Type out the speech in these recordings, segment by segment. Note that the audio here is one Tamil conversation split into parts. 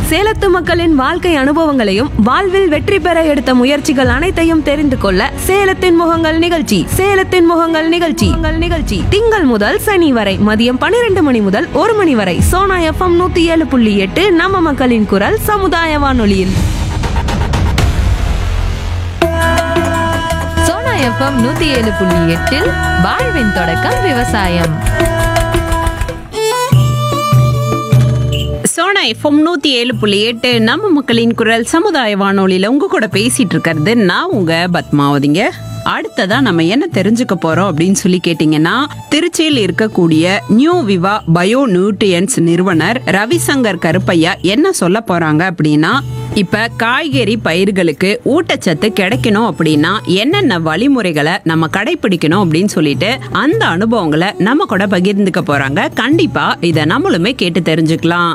சேலத்து மக்களின் வாழ்க்கை அனுபவங்களையும் வாழ்வில் வெற்றி பெற எடுத்த முயற்சிகள் அனைத்தையும் தெரிந்து கொள்ள சேலத்தின் முகங்கள் நிகழ்ச்சி சேலத்தின் முகங்கள் நிகழ்ச்சி உங்கள் நிகழ்ச்சி திங்கள் முதல் சனி வரை மதியம் பன்னிரண்டு மணி முதல் ஒரு மணி வரை சோனா எஃப்எம் நூத்தி ஏழு புள்ளி எட்டு நம்ம மக்களின் குரல் சமுதாய வானொலியில் சோனா எஃப்எம் நூத்தி ஏழு புள்ளி எட்டில் வாழ்வின் தொடக்கம் விவசாயம் சோனா எஃப்எம் நூத்தி ஏழு புள்ளி எட்டு நம்ம மக்களின் குரல் சமுதாய வானொலியில உங்க கூட பேசிட்டு இருக்கிறது நான் உங்க பத்மாவதிங்க அடுத்ததா நம்ம என்ன தெரிஞ்சுக்க போறோம் அப்படின்னு சொல்லி கேட்டீங்கன்னா திருச்சியில் இருக்கக்கூடிய நியூ விவா பயோ நியூட்ரியன்ஸ் நிறுவனர் ரவிசங்கர் கருப்பையா என்ன சொல்ல போறாங்க அப்படின்னா இப்ப காய்கறி பயிர்களுக்கு ஊட்டச்சத்து கிடைக்கணும் அப்படின்னா என்னென்ன வழிமுறைகளை நம்ம கடைபிடிக்கணும் அப்படின்னு சொல்லிட்டு அந்த அனுபவங்களை நம்ம கூட பகிர்ந்துக்க போறாங்க கண்டிப்பா இதை நம்மளுமே கேட்டு தெரிஞ்சுக்கலாம்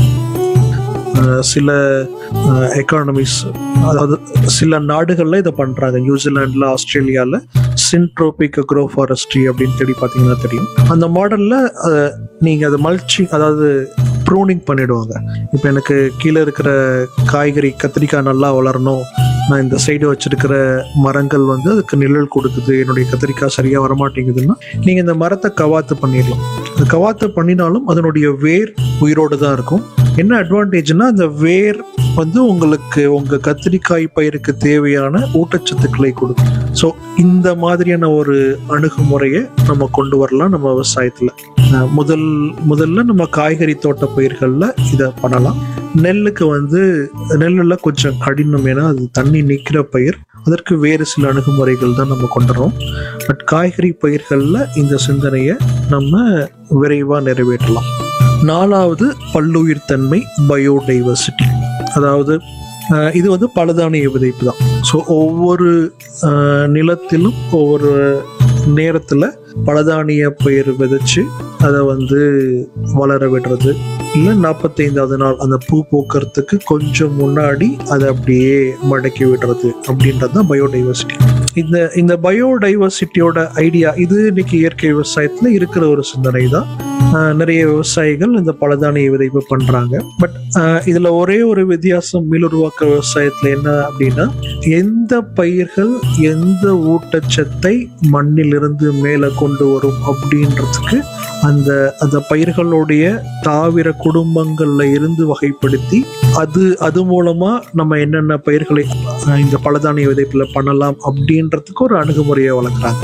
அஹ் சில எக்கானமிஸ் அதாவது சில நாடுகளில் இதை பண்ணுறாங்க நியூசிலாண்டில் ஆஸ்திரேலியாவில் சின்ட்ரோபிக் அக்ரோ ஃபாரஸ்ட்ரி அப்படின்னு தேடி பார்த்தீங்கன்னா தெரியும் அந்த மாடலில் நீங்கள் அதை மல்ச்சி அதாவது ப்ரூனிங் பண்ணிடுவாங்க இப்போ எனக்கு கீழே இருக்கிற காய்கறி கத்திரிக்காய் நல்லா வளரணும் நான் இந்த சைடு வச்சிருக்கிற மரங்கள் வந்து அதுக்கு நிழல் கொடுக்குது என்னுடைய கத்திரிக்காய் சரியாக வரமாட்டேங்குதுன்னா நீங்கள் இந்த மரத்தை கவாத்து பண்ணிடலாம் அது கவாத்து பண்ணினாலும் அதனுடைய வேர் உயிரோடு தான் இருக்கும் என்ன அட்வான்டேஜ்னா அந்த வேர் வந்து உங்களுக்கு உங்க கத்திரிக்காய் பயிருக்கு தேவையான ஊட்டச்சத்துக்களை கொடுக்கும் ஸோ இந்த மாதிரியான ஒரு அணுகுமுறையை நம்ம கொண்டு வரலாம் நம்ம விவசாயத்தில் அஹ் முதல் முதல்ல நம்ம காய்கறி தோட்ட பயிர்களில் இதை பண்ணலாம் நெல்லுக்கு வந்து நெல்லில் கொஞ்சம் கடினம் ஏன்னா அது தண்ணி நிற்கிற பயிர் அதற்கு வேறு சில அணுகுமுறைகள் தான் நம்ம கொண்டுறோம் பட் காய்கறி பயிர்களில் இந்த சிந்தனையை நம்ம விரைவாக நிறைவேற்றலாம் நாலாவது பல்லுயிர் தன்மை பயோடைவர்சிட்டி அதாவது அஹ், இது வந்து பலதானிய விதைப்பு தான் ஸோ ஒவ்வொரு அஹ், நிலத்திலும் ஒவ்வொரு நேரத்தில் பலதானிய பயிர் விதைச்சு அதை வந்து வளர விடுறது இல்லை நாற்பத்தைந்தாவது நாள் அந்த பூ பூக்கறதுக்கு கொஞ்சம் முன்னாடி அதை அப்படியே மடக்கி விடுறது அப்படின்றது தான் பயோடைவர்சிட்டி இந்த இந்த பயோடைவர்சிட்டியோட ஐடியா இது இன்னைக்கு இயற்கை விவசாயத்தில் இருக்கிற ஒரு சிந்தனை தான் ஆஹ் நிறைய விவசாயிகள் இந்த பலதானிய விதைப்பு பண்றாங்க பட் இதுல ஒரே ஒரு வித்தியாசம் மீளுருவாக்க விவசாயத்துல என்ன அப்படின்னா எந்த பயிர்கள் எந்த ஊட்டச்சத்தை மண்ணிலிருந்து மேலே கொண்டு வரும் அப்படின்றதுக்கு அந்த அந்த பயிர்களுடைய தாவர குடும்பங்கள்ல இருந்து வகைப்படுத்தி அது அது மூலமா நம்ம என்னென்ன பயிர்களை ஆஹ் இந்த பலதானிய விதைப்புல பண்ணலாம் அப்படின்றதுக்கு ஒரு அணுகுமுறையை வளர்க்குறாங்க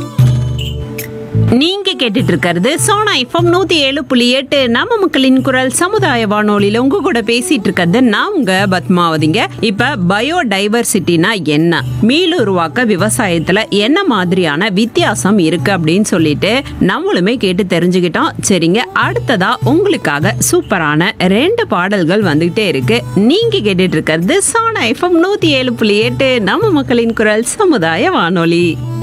நீங்க கேட்டுட்டு இருக்கிறது சோனா எஃப்எம் நூத்தி ஏழு புள்ளி எட்டு நம்ம மக்களின் குரல் சமுதாய வானொலியில உங்க கூட பேசிட்டு இருக்கிறது நான் உங்க பத்மாவதிங்க இப்ப பயோ டைவர்சிட்டினா என்ன மீளுருவாக்க விவசாயத்துல என்ன மாதிரியான வித்தியாசம் இருக்கு அப்படின்னு சொல்லிட்டு நம்மளுமே கேட்டு தெரிஞ்சுக்கிட்டோம் சரிங்க அடுத்ததா உங்களுக்காக சூப்பரான ரெண்டு பாடல்கள் வந்துகிட்டே இருக்கு நீங்க கேட்டுட்டு இருக்கிறது சோனா எஃப்எம் நூத்தி ஏழு புள்ளி எட்டு நம்ம மக்களின் குரல் சமுதாய வானொலி